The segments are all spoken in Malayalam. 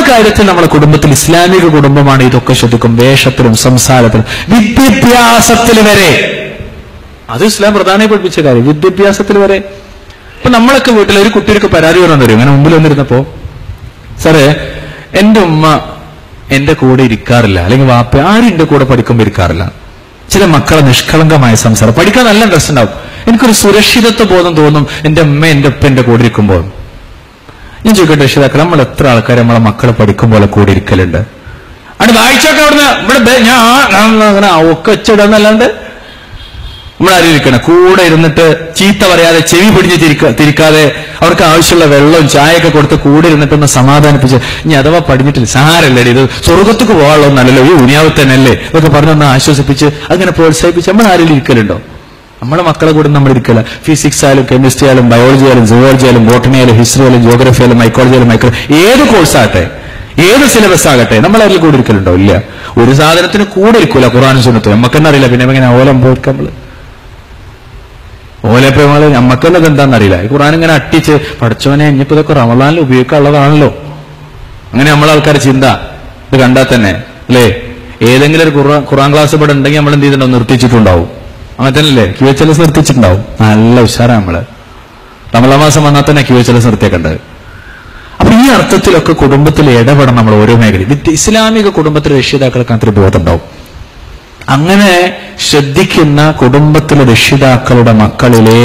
കാര്യത്തിൽ നമ്മുടെ കുടുംബത്തിൽ ഇസ്ലാമിക കുടുംബമാണ് ഇതൊക്കെ ശ്രദ്ധിക്കും വേഷത്തിലും സംസാരത്തിലും വിദ്യാഭ്യാസത്തിൽ വരെ അത് ഇസ്ലാം പ്രധാനമായി പഠിപ്പിച്ച കാര്യം വിദ്യാഭ്യാസത്തിൽ വരെ ഇപ്പൊ നമ്മളൊക്കെ വീട്ടിൽ ഒരു കുട്ടിയൊക്കെ പരാതി പറഞ്ഞു തരും അങ്ങനെ മുമ്പിൽ വന്നിരുന്നപ്പോ സാറേ എന്റെ ഉമ്മ എന്റെ കൂടെ ഇരിക്കാറില്ല അല്ലെങ്കിൽ വാപ്പ ആരും എന്റെ കൂടെ പഠിക്കുമ്പോൾ ഇരിക്കാറില്ല ചില മക്കളെ നിഷ്കളങ്കമായ സംസാരം പഠിക്കാൻ നല്ല ഡ്രസ് ഉണ്ടാവും എനിക്കൊരു സുരക്ഷിതത്വ ബോധം തോന്നും എന്റെ അമ്മ എന്റെ ഒപ്പം എന്റെ കൂടെ ഇരിക്കുമ്പോൾ ഞാൻ ചോദിക്കട്ടെ രക്ഷിതാക്കൾ നമ്മൾ എത്ര ആൾക്കാർ നമ്മളെ മക്കളെ പഠിക്കുമ്പോൾ കൂടെ ഇരിക്കലുണ്ട് അവിടെ വായിച്ചൊക്കെ അവിടുന്ന് ഇവിടെ ബേ- ഞാൻ ആ- ആ- അങ്ങനെ ഒക്കെ വെച്ചിടുന്നല്ലാണ്ട് നമ്മളാരും ഇരിക്കണം കൂടെ ഇരുന്നിട്ട് ചീത്ത പറയാതെ ചെവി പിടിച്ച് തിരിക്ക തിരിക്കാതെ അവർക്ക് ആവശ്യമുള്ള വെള്ളവും ചായയൊക്കെ കൊടുത്ത് കൂടെ ഇരുന്നിട്ടൊന്ന് സമാധാനിപ്പിച്ച് ഇനി അഥവാ പഠിഞ്ഞിട്ടില്ല സാരല്ലേ ഇത് സ്വർഗത്തേക്ക് പോകാനുള്ളതൊന്നല്ലല്ലോ ഈ ഉനിയാവ് തന്നെയല്ലേ ഇതൊക്കെ പറഞ്ഞൊന്ന് ആശ്വസിപ്പിച്ച് അങ്ങനെ പ്രോത്സാഹിപ്പിച്ച് നമ്മൾ ആരെങ്കിലും ഇരിക്കലുണ്ടോ നമ്മുടെ മക്കളെ കൂടെ നമ്മൾ ഇരിക്കില്ല ഫിസിക്സ് ആയാലും കെമിസ്ട്രി ആയാലും ബയോളജി ആയാലും സുവോളജി ആയാലും ബോട്ടണി ആയാലും ഹിസ്റ്ററി ആയാലും ജോഗ്രഫി ആയാലും മൈക്കോളജി ആയാലും മൈക്രോ ഏത് കോഴ്സ് ആകട്ടെ ഏത് സിലബസ് ആകട്ടെ നമ്മൾ അതിൽ കൂടെ ഇരിക്കലുണ്ടോ ഇല്ല ഒരു സാധനത്തിന് കൂടെ ഇരിക്കൂല ഖുറാനും സുന്നത്തും നമുക്ക് തന്നെ അറിയില്ല പിന്നെ എങ്ങനെ ഓലം പോയിട്ട് നമ്മള് ഓലപ്പോ നമ്മള് നമുക്ക് തന്നെ എന്താണെന്ന് അറിയില്ല ഈ ഖുറാൻ ഇങ്ങനെ അട്ടിച്ച് പഠിച്ചവനെ ഇനിയിപ്പോ ഇതൊക്കെ റമദാനിൽ ഉപയോഗിക്കാനുള്ളതാണല്ലോ അങ്ങനെ നമ്മളെ ആൾക്കാർ ചിന്ത ഇത് കണ്ടാൽ തന്നെ അല്ലേ ഏതെങ്കിലും ഒരു ഖുറാൻ ഖുറാൻ ക്ലാസ് ഇവിടെ ഉണ്ടെങ്കിൽ നമ്മൾ എന്ത് ചെയ്തിട്ടുണ്ടാവും നിർത്തിച്ചിട്ടുണ്ടാവും അങ്ങനെ തന്നെയല്ലേ ക്യൂ എച്ച് എൽ എസ് നിർത്തിച്ചിട്ടുണ്ടാവും നല്ല ഉഷാറാ നമ്മള് റമദാൻ മാസം വന്നാൽ തന്നെ ക്യൂ എച്ച് എൽ എസ് നിർത്തിയേക്കണ്ടത് അപ്പൊ ഈ അർത്ഥത്തിലൊക്കെ കുടുംബത്തിൽ ഇടപെടണം നമ്മൾ ഓരോ മേഖലയും വിദ്യ- ഇസ്ലാമിക കുടുംബത്തിലെ രക്ഷിതാക്കൾക്ക് അത്ര ബോധമുണ്ടാവും അങ്ങനെ ശ്രദ്ധിക്കുന്ന കുടുംബത്തിലെ രക്ഷിതാക്കളുടെ മക്കളിലെ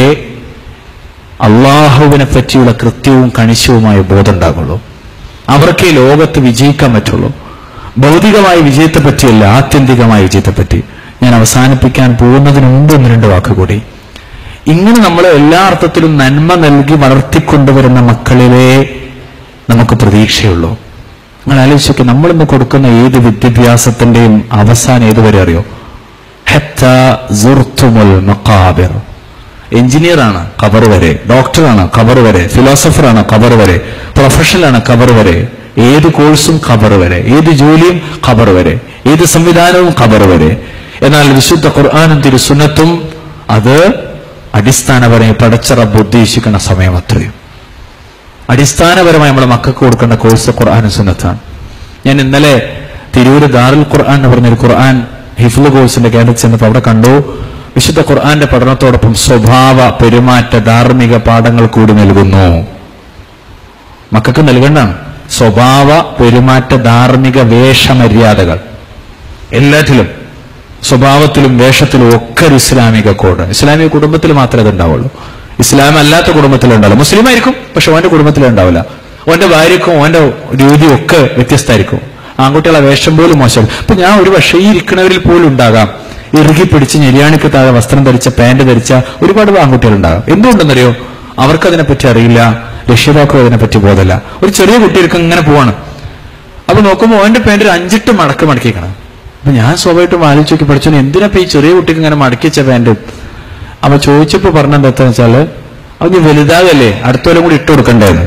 അള്ളാഹുവിനെ പറ്റിയുള്ള കൃത്യവും കണിശവുമായ ബോധം ഉണ്ടാകുള്ളൂ അവർക്ക് ഈ ലോകത്ത് വിജയിക്കാൻ പറ്റുള്ളൂ ഭൗതികമായ വിജയത്തെ പറ്റിയല്ല ആത്യന്തികമായ വിജയത്തെ പറ്റി ഞാൻ അവസാനിപ്പിക്കാൻ പോകുന്നതിന് മുമ്പ് ഒന്ന് രണ്ട് വാക്ക് കൂടി ഇങ്ങനെ നമ്മൾ എല്ലാ അർത്ഥത്തിലും നന്മ നൽകി വളർത്തിക്കൊണ്ടുവരുന്ന മക്കളിലെ നമുക്ക് പ്രതീക്ഷയുള്ളൂ നിങ്ങൾ ആലോചിച്ചൊക്കെ നമ്മളിന്ന് കൊടുക്കുന്ന ഏത് വിദ്യാഭ്യാസത്തിന്റെയും അവസാനം ഏതുവരെ അറിയോ ഹത്ത സുർത്തുമുൽ മക്കാബിർ എഞ്ചിനീയറാണ് കബർ വരെ ഡോക്ടറാണ് കബർ വരെ ഫിലോസഫറാണ് കബർ വരെ പ്രൊഫഷണലാണ് കബർ വരെ ഏത് കോഴ്സും ഖബർ വരെ ഏത് ജോലിയും ഖബർ വരെ ഏത് സംവിധാനവും ഖബർ വരെ എന്നാൽ വിശുദ്ധ ഖുർആാനും തിരുസുന്നത്തും അത് അടിസ്ഥാനപരമായി പടച്ച റബ്ബ് ഉദ്ദേശിക്കുന്ന സമയം അത്രയും അടിസ്ഥാനപരമായി നമ്മുടെ മക്കൾക്ക് കൊടുക്കേണ്ട കോഴ്സ് ഖുർആാനും സുന്നത്താണ് ഞാൻ ഇന്നലെ തിരൂര് ദാറുൽ ഖുർആൻ എന്ന് പറഞ്ഞൊരു ഖുർആൻ ഹിഫ്ലു കോഴ്സിന്റെ കേന്ദ്രത്തിൽ ചെന്നപ്പോൾ അവിടെ കണ്ടു വിശുദ്ധ ഖുർആന്റെ പഠനത്തോടൊപ്പം സ്വഭാവ പെരുമാറ്റ ധാർമ്മിക പാഠങ്ങൾ കൂടി നൽകുന്നു മക്കൾക്ക് നൽകേണ്ടതാണ് സ്വഭാവ പെരുമാറ്റ ധാർമ്മിക വേഷമര്യാദകൾ എല്ലാറ്റിലും സ്വഭാവത്തിലും വേഷത്തിലും ഒക്കെ ഒരു ഇസ്ലാമിക കോഡ് ഇസ്ലാമിക കുടുംബത്തിൽ മാത്രമേ അത് ഉണ്ടാവുള്ളൂ ഇസ്ലാം അല്ലാത്ത കുടുംബത്തിൽ ഉണ്ടാവില്ല മുസ്ലിം ആയിരിക്കും പക്ഷെ ഓന്റെ കുടുംബത്തിൽ ഉണ്ടാവില്ല ഓന്റെ ഭാര്യക്കും ഓന്റെ രീതിയും ഒക്കെ വ്യത്യസ്തമായിരിക്കും ആൺകുട്ടികളെ വേഷം പോലും മോശം ഇപ്പൊ ഞാൻ ഒരു പക്ഷേ ഈ ഇരിക്കുന്നവരിൽ പോലും ഉണ്ടാകാം ഇറുകി പിടിച്ച് ഞെരിയാണിക്ക് താഴെ വസ്ത്രം ധരിച്ച പാന്റ് ധരിച്ച ഒരുപാട് ആൺകുട്ടികൾ ഉണ്ടാകാം എന്തുകൊണ്ടെന്നറിയോ അവർക്കതിനെപ്പറ്റി അറിയില്ല രക്ഷിതാക്കളും അതിനെപ്പറ്റി ബോധമല്ല ഒരു ചെറിയ കുട്ടികൾക്ക് ഇങ്ങനെ പോവാണ് അപ്പൊ നോക്കുമ്പോൾ ഓന്റെ പാന്റ് ഒരു അഞ്ചിട്ട് മടക്ക് മടക്കിക്കണം അപ്പൊ ഞാൻ സ്വാഭാവികമായിട്ടും ആലോചിച്ച് നോക്കി പഠിച്ചു എന്തിനാ ഇപ്പൊ ഈ ചെറിയ കുട്ടിക്ക് ഇങ്ങനെ മടക്കിച്ച പാന്റ് അപ്പൊ ചോദിച്ചപ്പോ പറഞ്ഞത് എന്താ വെച്ചാല് അത് നീ വലുതാകല്ലേ അടുത്തോലം കൂടി ഇട്ട് കൊടുക്കണ്ടേന്ന്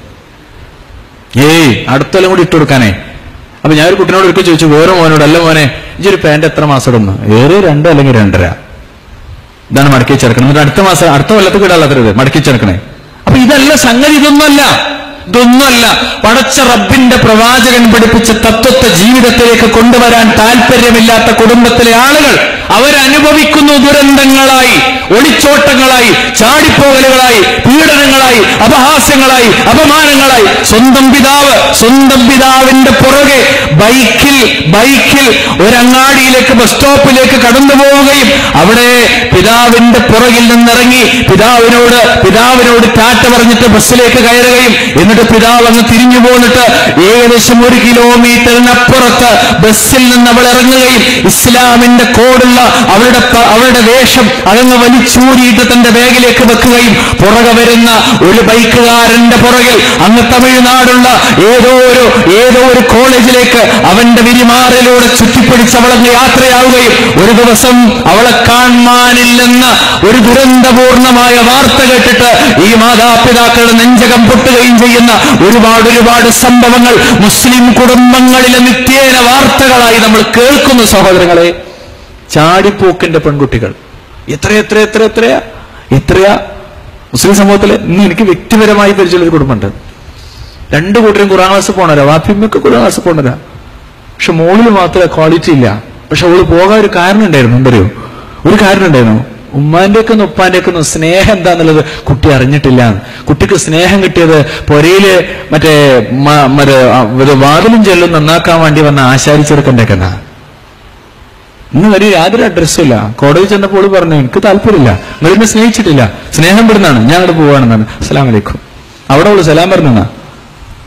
ഏയ് അടുത്തോലം കൂടി ഇട്ട് കൊടുക്കാനേ അപ്പൊ ഞാൻ ഒരു കുട്ടിനോട് ഒരിക്കൽ ചോദിച്ചു വേറെ മോനോട് അല്ല മോനെ ഈ ഒരു പാന്റ് എത്ര മാസം ഇടുന്നു ഏറെ രണ്ട് അല്ലെങ്കിൽ രണ്ടര ഇതാണ് മടക്കി ചേർക്കണം എന്നിട്ട് അടുത്ത മാസം അടുത്ത കൊല്ലത്തേക്ക് ഇടാത്തത് മടക്കി ചേർക്കണേ അപ്പൊ ഇതല്ല സംഗതി ഇതൊന്നുമല്ല ഇതൊന്നുമല്ല പടച്ച റബ്ബിന്റെ പ്രവാചകൻ പഠിപ്പിച്ച തത്വത്തെ ജീവിതത്തിലേക്ക് കൊണ്ടുവരാൻ താല്പര്യമില്ലാത്ത കുടുംബത്തിലെ ആളുകൾ അവരനുഭവിക്കുന്നു ദുരന്തങ്ങളായി ഒളിച്ചോട്ടങ്ങളായി ചാടിപ്പോകലുകളായി പീഡനങ്ങളായി അപഹാസ്യങ്ങളായി അപമാനങ്ങളായി സ്വന്തം പിതാവ് സ്വന്തം പിതാവിന്റെ പുറകെ ബൈക്കിൽ ബൈക്കിൽ ഒരങ്ങാടിയിലേക്ക് ബസ് സ്റ്റോപ്പിലേക്ക് കടന്നു പോവുകയും അവിടെ പിതാവിന്റെ പുറകിൽ നിന്നിറങ്ങി പിതാവിനോട് പിതാവിനോട് ടാറ്റ പറഞ്ഞിട്ട് ബസ്സിലേക്ക് കയറുകയും എന്നിട്ട് പിതാവ് അങ്ങ് തിരിഞ്ഞു പോന്നിട്ട് ഏകദേശം ഒരു കിലോമീറ്ററിനപ്പുറത്ത് ബസ്സിൽ നിന്ന് അവൾ ഇറങ്ങുകയും ഇസ്ലാമിന്റെ കോടുള്ള അവളുടെ പ- അവളുടെ വേഷം അതങ്ങ് വലിച്ചൂരിയിട്ട് തന്റെ ബാഗിലേക്ക് വെക്കുകയും പുറകെ വരുന്ന ഒരു ബൈക്കുകാരന്റെ പുറകിൽ അങ്ങ് തമിഴ്നാടുള്ള ഏതോ ഒരു ഏതോ ഒരു കോളേജിലേക്ക് അവന്റെ വിരിമാറിലൂടെ ചുറ്റിപ്പിടിച്ച് അവളങ്ങ് യാത്രയാവുകയും ഒരു ദിവസം അവളെ കാണാനില്ലെന്ന ഒരു ദുരന്തപൂർണമായ വാർത്ത കേട്ടിട്ട് ഈ മാതാപിതാക്കളുടെ നെഞ്ചകം പൊട്ടുകയും ചെയ്യുന്ന ഒരുപാട് ഒരുപാട് സംഭവങ്ങൾ മുസ്ലിം കുടുംബങ്ങളിലെ നിത്യേന വാർത്തകളായി നമ്മൾ കേൾക്കുന്നു സഹോദരങ്ങളെ ചാടിപ്പോക്കിന്റെ പെൺകുട്ടികൾ എത്ര എത്ര എത്ര എത്രയാ എത്രയാ മുസ്ലിം സമൂഹത്തിൽ ഇന്ന് എനിക്ക് വ്യക്തിപരമായി പരിചയമുള്ള ഒരു കുടുംബമുണ്ട് രണ്ടു കൂട്ടരും ഖുറാൻ ക്ലാസ് പോണരാ വാപ്പിമ്മക്ക് ഖുറാൻ ക്ലാസ് പോണരാ പക്ഷെ മോളിൽ മാത്രമേ ക്വാളിറ്റി ഇല്ല പക്ഷെ അവള് പോകാൻ ഒരു കാരണം ഉണ്ടായിരുന്നു എന്തറിയോ ഒരു കാരണം ഉണ്ടായിരുന്നു ഉമ്മാന്റെ ഒക്കെ ഉപ്പാന്റെ ഒക്കെ സ്നേഹം എന്താന്നുള്ളത് കുട്ടി അറിഞ്ഞിട്ടില്ല കുട്ടിക്ക് സ്നേഹം കിട്ടിയത് പൊരയില് മറ്റേ മ- മറ്റേ ആ, ഇത് വാതിലും ചെല്ലും നന്നാക്കാൻ വേണ്ടി വന്ന ആശാരി ചെറുക്കൻ്റെ ഒക്കെ ഇന്ന് വരെ യാതൊരു അഡ്രസ്സും ഇല്ല കോടതി ചെന്നപ്പോൾ ഓള് പറഞ്ഞു എനിക്ക് താല്പര്യമില്ല നിങ്ങൾ എന്നെ സ്നേഹിച്ചിട്ടില്ല സ്നേഹം പെടുന്നാണ് ഞാൻ അങ്ങോട്ട് പോവാണെന്നാണ് അസ്സലാം വലൈക്കും അവിടെ അവള് സലാം പറഞ്ഞാ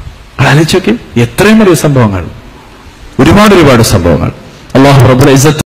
ആലോചിച്ചോക്കെ എത്രയും വലിയ സംഭവങ്ങൾ ഒരുപാട് ഒരുപാട് സംഭവങ്ങൾ അള്ളാഹു റബ്ബുൽ ഇസ്സത്ത്